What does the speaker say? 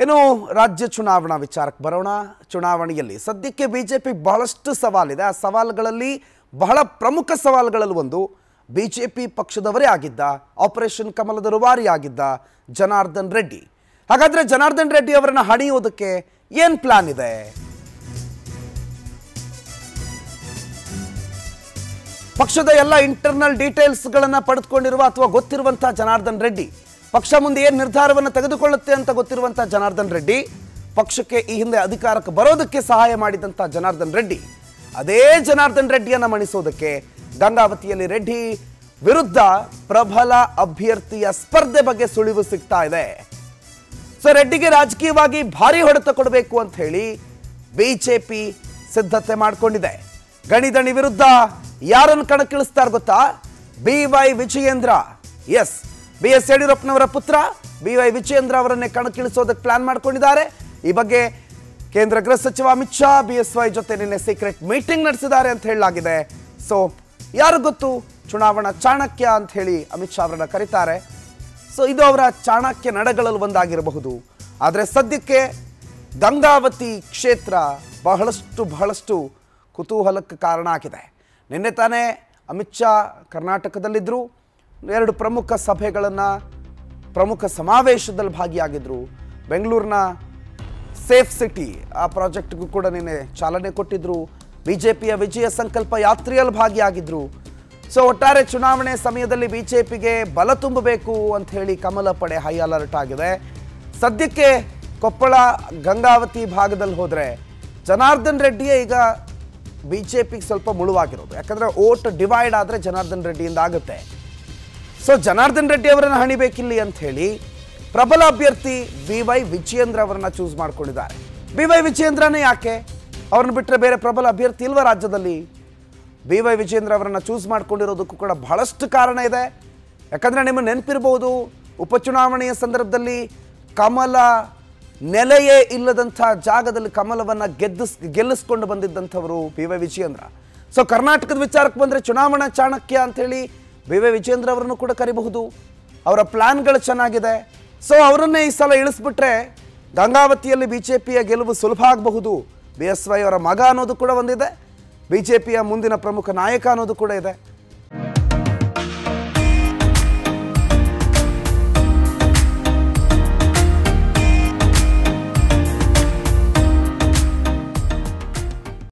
ಇನ್ನು ರಾಜ್ಯ ಚುನಾವಣಾ ವಿಚಾರಕ್ಕೆ ಬರೋಣ ಚುನಾವಣೆಯಲ್ಲಿ ಸದ್ಯಕ್ಕೆ ಬಿಜೆಪಿ ಬಹಳಷ್ಟು ಸವಾಲಿದೆ ಆ ಸವಾಲುಗಳಲ್ಲಿ ಬಹಳ ಪ್ರಮುಖ ಸವಾಲುಗಳಲ್ಲಿ ಒಂದು ಬಿಜೆಪಿ ಪಕ್ಷದವರೇ ಆಗಿದ್ದ ಆಪರೇಷನ್ ಕಮಲದ ರೂವಾರಿ ಆಗಿದ್ದ ಜನಾರ್ದನ್ ರೆಡ್ಡಿ ಹಾಗಾದ್ರೆ ಜನಾರ್ದನ್ ರೆಡ್ಡಿ ಅವರನ್ನ ಹಣಿಯೋದಕ್ಕೆ ಏನ್ ಪ್ಲಾನ್ ಇದೆ ಪಕ್ಷದ ಎಲ್ಲ ಇಂಟರ್ನಲ್ ಡೀಟೇಲ್ಸ್ಗಳನ್ನ ಪಡೆದುಕೊಂಡಿರುವ ಅಥವಾ ಗೊತ್ತಿರುವಂತಹ ಜನಾರ್ದನ್ ರೆಡ್ಡಿ ಪಕ್ಷ ಮುಂದೆ ಏನು ನಿರ್ಧಾರವನ್ನು ತೆಗೆದುಕೊಳ್ಳುತ್ತೆ ಅಂತ ಗೊತ್ತಿರುವಂತಹ ಜನಾರ್ದನ್ ರೆಡ್ಡಿ ಪಕ್ಷಕ್ಕೆ ಈ ಹಿಂದೆ ಅಧಿಕಾರಕ್ಕೆ ಬರೋದಕ್ಕೆ ಸಹಾಯ ಮಾಡಿದಂಥ ಜನಾರ್ದನ್ ರೆಡ್ಡಿ ಅದೇ ಜನಾರ್ದನ್ ರೆಡ್ಡಿಯನ್ನ ಮಣಿಸೋದಕ್ಕೆ ಗಂಗಾವತಿಯಲ್ಲಿ ರೆಡ್ಡಿ ವಿರುದ್ಧ ಪ್ರಬಲ ಅಭ್ಯರ್ಥಿಯ ಸ್ಪರ್ಧೆ ಬಗ್ಗೆ ಸುಳಿವು ಸಿಗ್ತಾ ಇದೆ ಸೊ ರೆಡ್ಡಿಗೆ ರಾಜಕೀಯವಾಗಿ ಭಾರಿ ಹೊಡೆತ ಕೊಡಬೇಕು ಅಂತ ಹೇಳಿ ಬಿಜೆಪಿ ಸಿದ್ಧತೆ ಮಾಡಿಕೊಂಡಿದೆ ಗಣಿದಣಿ ವಿರುದ್ಧ ಯಾರನ್ನು ಕಣಕ್ಕಿಳಿಸ್ತಾರೆ ಗೊತ್ತಾ B Y Vijayendra S B S ಯಡಿಯೂರಪ್ಪನವರ ಪುತ್ರ ಬಿ ವೈ ವಿಜಯೇಂದ್ರ ಅವರನ್ನೇ ಕಣಕ್ಕಿಳಿಸೋದಕ್ಕೆ ಪ್ಲಾನ್ ಮಾಡ್ಕೊಂಡಿದ್ದಾರೆ ಈ ಬಗ್ಗೆ ಕೇಂದ್ರ ಗೃಹ ಸಚಿವ Amit Shah B S Y ಜೊತೆ ನಿನ್ನೆ ಸೀಕ್ರೆಟ್ ಮೀಟಿಂಗ್ ನಡೆಸಿದ್ದಾರೆ ಅಂತ ಹೇಳಲಾಗಿದೆ ಸೊ ಯಾರು ಗೊತ್ತು ಚುನಾವಣಾ ಚಾಣಕ್ಯ ಅಂತ ಹೇಳಿ ಅಮಿತ್ ಶಾ ಅವರನ್ನ ಕರೀತಾರೆ ಸೊ ಇದು ಅವರ ಚಾಣಕ್ಯ ನಡೆಗಳಲ್ಲಿ ಒಂದಾಗಿರಬಹುದು ಆದರೆ ಸದ್ಯಕ್ಕೆ ಗಂಗಾವತಿ ಕ್ಷೇತ್ರ ಬಹಳಷ್ಟು ಬಹಳಷ್ಟು ಕುತೂಹಲಕ್ಕೆ ಕಾರಣ ಆಗಿದೆ ನಿನ್ನೆ ತಾನೇ ಅಮಿತ್ ಶಾ ಕರ್ನಾಟಕದಲ್ಲಿದ್ದರು ಎರಡು ಪ್ರಮುಖ ಸಭೆಗಳನ್ನು ಪ್ರಮುಖ ಸಮಾವೇಶದಲ್ಲಿ ಭಾಗಿಯಾಗಿದ್ದರು ಬೆಂಗಳೂರಿನ ಸೇಫ್ ಸಿಟಿ ಆ ಪ್ರಾಜೆಕ್ಟ್ಗೂ ಕೂಡ ನಿನ್ನೆ ಚಾಲನೆ ಕೊಟ್ಟಿದ್ರು ಬಿಜೆಪಿಯ ವಿಜಯ ಸಂಕಲ್ಪ ಯಾತ್ರೆಯಲ್ಲಿ ಭಾಗಿಯಾಗಿದ್ರು ಸೊ ಒಟ್ಟಾರೆ ಚುನಾವಣೆ ಸಮಯದಲ್ಲಿ ಬಿಜೆಪಿಗೆ ಬಲ ತುಂಬಬೇಕು ಅಂತ ಹೇಳಿ ಕಮಲ ಪಡೆ ಹೈ ಅಲರ್ಟ್ ಆಗಿದೆ ಸದ್ಯಕ್ಕೆ ಕೊಪ್ಪಳ ಗಂಗಾವತಿ ಭಾಗದಲ್ಲಿ ಹೋದರೆ ಜನಾರ್ದನ್ ರೆಡ್ಡಿಯೇ ಈಗ ಬಿ ಜೆ ಪಿಗೆ ಸ್ವಲ್ಪ ಮುಳುವಾಗಿರೋದು ಯಾಕಂದರೆ ಓಟ್ ಡಿವೈಡ್ ಆದರೆ ಜನಾರ್ದನ್ ರೆಡ್ಡಿಯಿಂದ ಆಗುತ್ತೆ ಸೊ ಜನಾರ್ದನ್ ರೆಡ್ಡಿ ಅವರನ್ನು ಹಣಿಬೇಕಿಲ್ಲಿ ಅಂತ ಹೇಳಿ ಪ್ರಬಲ ಅಭ್ಯರ್ಥಿ ಬಿ ವೈ ವಿಜಯೇಂದ್ರ ಅವರನ್ನ ಚೂಸ್ ಮಾಡ್ಕೊಂಡಿದ್ದಾರೆ ಬಿ ವೈ ವಿಜಯೇಂದ್ರನೇ ಯಾಕೆ ಅವ್ರನ್ನ ಬಿಟ್ಟರೆ ಬೇರೆ ಪ್ರಬಲ ಅಭ್ಯರ್ಥಿ ಇಲ್ವಾ ರಾಜ್ಯದಲ್ಲಿ ಬಿ ವೈ ವಿಜಯೇಂದ್ರ ಅವರನ್ನ ಚೂಸ್ ಮಾಡ್ಕೊಂಡಿರೋದಕ್ಕೂ ಕೂಡ ಬಹಳಷ್ಟು ಕಾರಣ ಇದೆ ಯಾಕಂದರೆ ನಿಮಗೆ ನೆನಪಿರ್ಬೋದು ಉಪಚುನಾವಣೆಯ ಸಂದರ್ಭದಲ್ಲಿ ಕಮಲ ನೆಲೆಯೇ ಇಲ್ಲದಂಥ ಜಾಗದಲ್ಲಿ ಕಮಲವನ್ನು ಗೆದ್ದಿಸ್ ಗೆಲ್ಲಿಸ್ಕೊಂಡು ಬಂದಿದ್ದಂಥವರು ಬಿ ವೈ ವಿಜಯೇಂದ್ರ ಸೊ ಕರ್ನಾಟಕದ ವಿಚಾರಕ್ಕೆ ಬಂದರೆ ಚುನಾವಣಾ ಚಾಣಕ್ಯ ಅಂಥೇಳಿ ಬಿ ವೈ ವಿಜಯೇಂದ್ರ ಅವರನ್ನು ಕೂಡ ಕರಿಬಹುದು ಅವರ ಪ್ಲಾನ್ಗಳು ಚೆನ್ನಾಗಿದೆ ಸೊ ಅವರನ್ನೇ ಈ ಸಲ ಇಳಿಸ್ಬಿಟ್ರೆ ಗಂಗಾವತಿಯಲ್ಲಿ ಬಿ ಜೆ ಪಿಯ ಗೆಲುವು ಸುಲಭ ಆಗಬಹುದು ಬಿ ಎಸ್ ವೈ ಅವರ ಮಗ ಅನ್ನೋದು ಕೂಡ ಒಂದಿದೆ ಬಿ ಜೆ ಪಿಯ ಮುಂದಿನ ಪ್ರಮುಖ ನಾಯಕ ಅನ್ನೋದು ಕೂಡ ಇದೆ